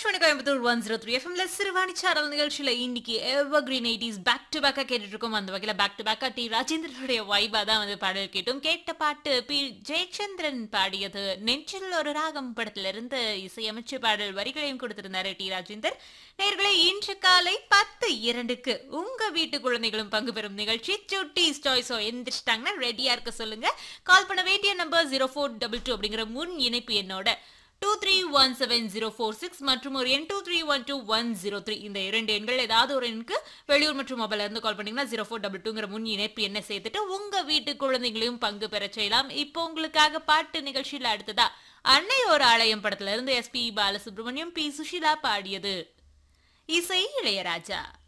Akashvani Coimbatore one zero three எஃப்எம்ல சிறுவாணி சாரல் நிகழ்ச்சியில இன்னைக்கு evergreen eighties back to பேக்கா கேட்டுட்டு இருக்கோம் அந்த வகையில பேக் டு பேக்கா டி ராஜேந்திரனுடைய வைபா தான் வந்து பாடல் கேட்டோம் கேட்ட பாட்டு பி ஜெயச்சந்திரன் பாடியது நெஞ்சில் ஒரு ராகம் படத்துல இருந்து இசையமைச்சு பாடல் வரிகளையும் கொடுத்திருந்தாரு டி ராஜேந்தர் நேர்களே இன்று காலை பத்து இரண்டுக்கு உங்க வீட்டு குழந்தைகளும் பங்கு பெறும் நிகழ்ச்சி சுட்டி ஸ்டாய்ஸோ எந்திரிச்சிட்டாங்கன்னா ரெடியா இருக்க சொல்லுங்க கால் பண்ண வேண்டிய number zero four double two அப்படிங்கிற முன் இணைப்பு என்னோட two three one seven zero four six மற்றும் ஒரு எண் two three one two one zero three இந்த இரண்டு எண்கள் ஏதாவது ஒரு எண்ணுக்கு வெளியூர் மற்றும் மொபைல்ல இருந்து கால் பண்ணீங்கன்னா ஜீரோ ஃபோர் டபுள் டூங்கிற முன் இணைப்பு என்ன சேர்த்துட்டு உங்க வீட்டு குழந்தைகளையும் பங்கு பெற செய்யலாம் இப்போ உங்களுக்காக பாட்டு நிகழ்ச்சியில் அடுத்ததா அன்னை ஒரு ஆலயம் படத்துல இருந்து எஸ்பி பாலசுப்ரமணியம் பி சுஷிலா பாடியது இசை இளையராஜா